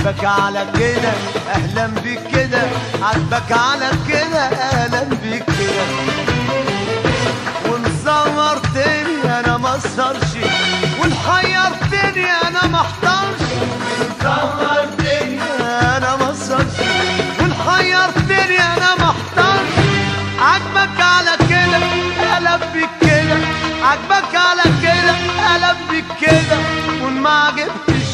عجبك على كده اهلا بيك كده عجبك على كده اهلا بيك كده ونصورتني انا ما اصهرش ونحيرتني انا ما احضرش ونصورتني انا ما اصهرش ونحيرتني انا ما احضرش عجبك على كده اهلا بيك كده عجبك على كده اهلا بيك كده وان ما عجبتش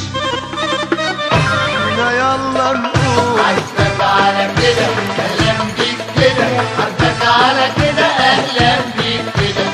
لا يلا نقول عجبك على كده اهلا بيك كده عجبك على كده اهلا بيك كده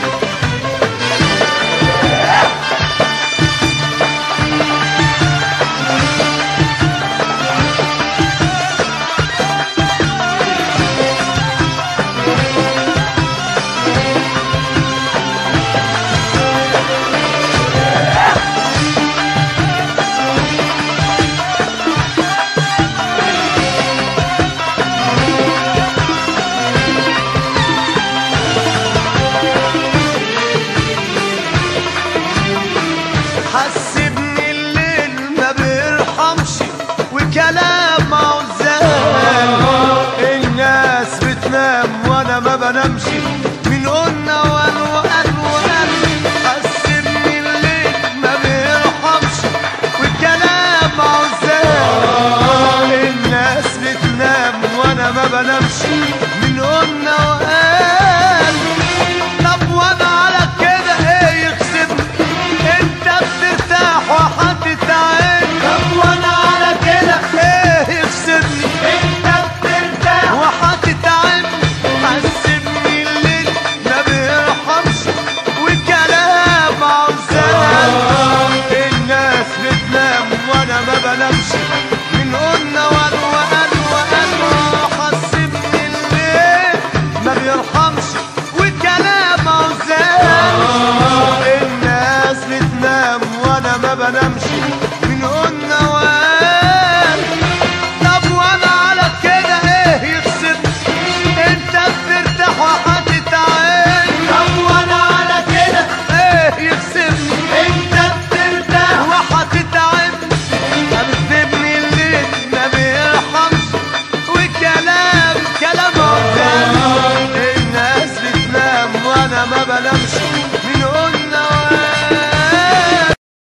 حسبني الليل ما بيرحمش وكلام عزال الناس بتنام وانا ما بنامش من قلنا وقال وقال وقال حسبني الليل ما بيرحمش وكلام عزال الناس بتنام وانا ما بنامش من قلنا وقال طب وانا على كده ايه يخسبني انت بترتاح وهتتعب طب وانا على كده ايه يخسبني انت بترتاح وهتتعب حسبني الليل ما بيرحمش وكلام عوزان الناس بتنام وانا ما بنامش من قلنا وقال وقال وقال حسبني الليل ما بيرحمش وكلام عوزان الناس بتنام وانا ما بنامش